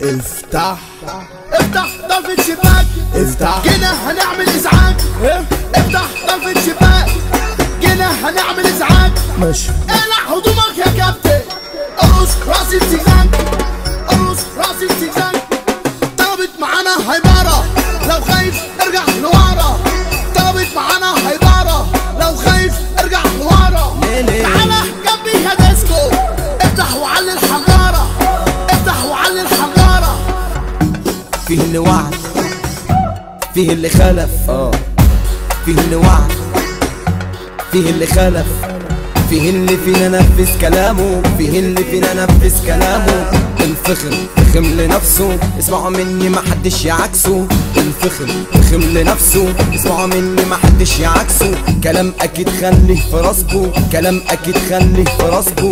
افتح افتح طرفة شباك افتح جينا هنعمل ازعاج افتح طرفة شباك جينا هنعمل ازعاج ماشي اقلع هدومك يا كابتن ارقص راسي التيزان ارقص راسي التيزان طلبت معانا هيبارة لو خايف ارجع لورا طلبت معانا هيبارة لو خايف ارجع لورا تعالى جنبي يا ديسكو افتح وعلي الحجارة افتح وعلي الحجارة فيه اللي وعد فيه اللي خلف اه فيه اللي وعد فيه اللي خلف فيه اللي فينا نفذ كلامه فيه اللي فينا نفذ كلامه الفخر فخم لنفسه اسمعوا مني ما حدش يعكسه الفخر فخم لنفسه اسمعوا مني ما حدش يعكسه كلام اكيد خليه في راسكو كلام اكيد خليه في راسكو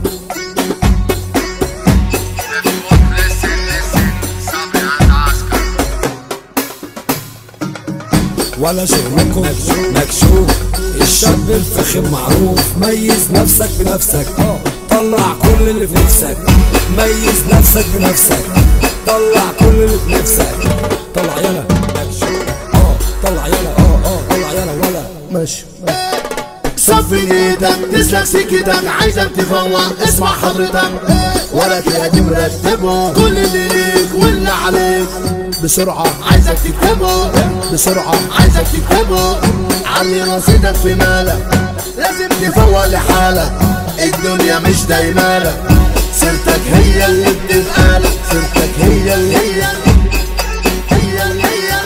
ولا شغلكم مكشوف الشاب الفخم معروف ميز نفسك بنفسك طلع كل اللي في نفسك ميز نفسك بنفسك طلع كل اللي في نفسك طلع يلا مكشوف اه طلع يلا اه اه طلع يلا ولا ماشي صفي ايدك تسلك سكتك عايزك تفوق اسمع حضرتك ولا دي مرتبه كل اللي ليك واللي عليك بسرعة عايزك تكتبه بسرعة عايزك تكتبه علي رصيدك في مالك لازم تفوق لحالك الدنيا مش دايمالك سيرتك هي اللي بتنقالك سيرتك هي اللي هي هي هي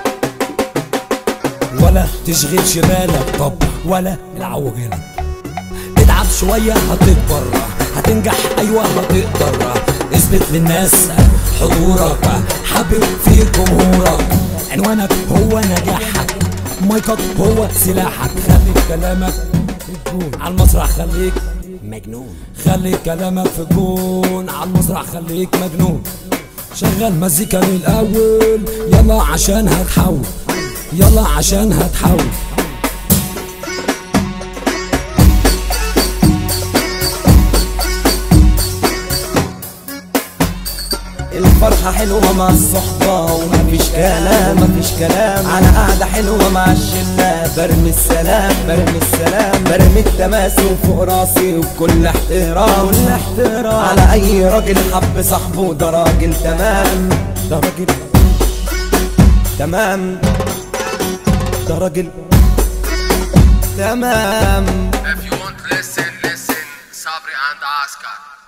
ولا تشغلش بالك طب ولا العوجلة اتعب شوية هتكبر هتنجح أيوة هتقدر اثبت للناس حضورك حبب في جمهورك عنوانك هو نجاحك مايكك هو سلاحك خلي كلامك في الجون على المسرح خليك مجنون خلي كلامك في الجون على المسرح خليك مجنون شغل مزيكا للأول يلا عشان هتحول يلا عشان هتحول الفرحة حلوة مع الصحبة ومفيش كلام مفيش كلام على قعدة حلوة مع الشلة برمي السلام برمي السلام برمي التماسي فوق راسي وبكل احترام كل احترام على أي راجل حب صاحبه ده راجل تمام ده راجل تمام ده راجل تمام If you want listen, listen, Sabri and Oscar.